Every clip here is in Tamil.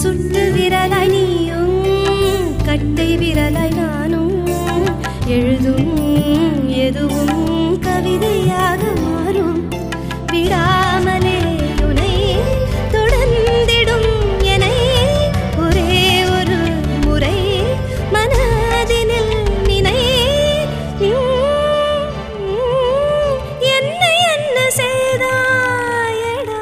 சுட்டு விரலாய் நீயும் கட்டை விரலாய் நானும் எழுதும் எதுவும் கவிதையாக மாறும் விடாமலே உனை தொடர்ந்திடும் என்னை ஒரே ஒரு முறை மனதினில் நினை என்ன என்ன செய்தாயடா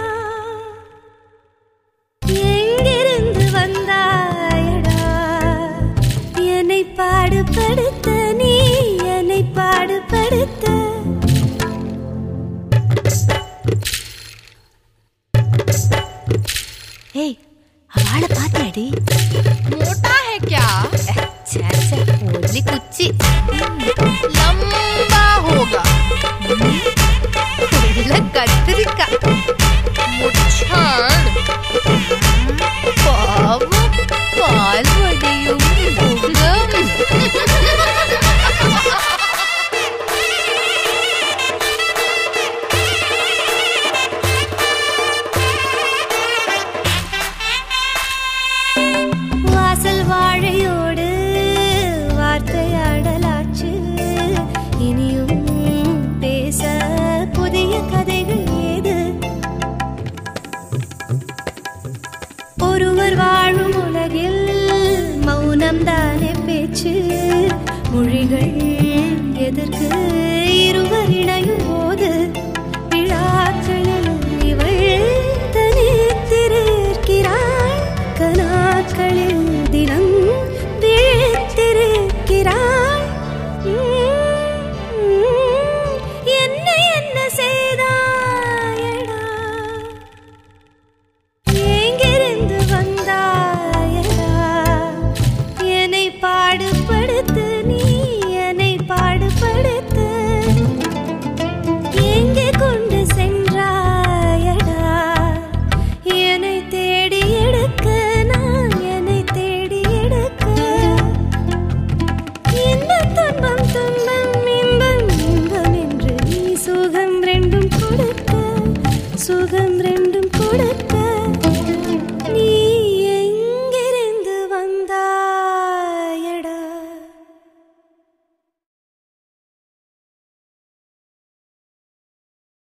எங்கிருந்து வந்தாயடா என்னை பாடுபடுத்த நீ என்னை பாடுபடுத்த ஏய் அவளை பாத்தியாடி मोटा है क्या ஒல்லி குச்சி लंबा होगा கத்திரிக்கா मुच्छड़ பாவம் பால் வடியும் முகம் வாசல் வாழையோடு வார்த்தையாடலாச்சு இனியும் பேச புதிய கதைகள் ஏது ஒருவர் வாழும் உலகில் மௌனம் தானே பேச்சு மொழிகள் எதற்கு இருவர் இணையும் போது விழாக்களில் இவள் தனித்திருக்கிறாள் கனாக்களில் தினம் விழித்திருக்கிறாள் உம், என்ன என்ன செய்தாயடா எங்கிருந்து வந்தாயடா என்னை பாடுபடுத்து நீ என்னை பாடுபடுத்து எங்கே கொண்டு சென்றாயடா என்னை தேடி எடுக்க நான் என்னை தேடி எடுக்க என்ன துன்பம் துன்பம் இன்பம் இன்பம் என்று நீ சுகம் ரெண்டும் கொடுக்க சுகம் ரெண்டும் கொடுக்க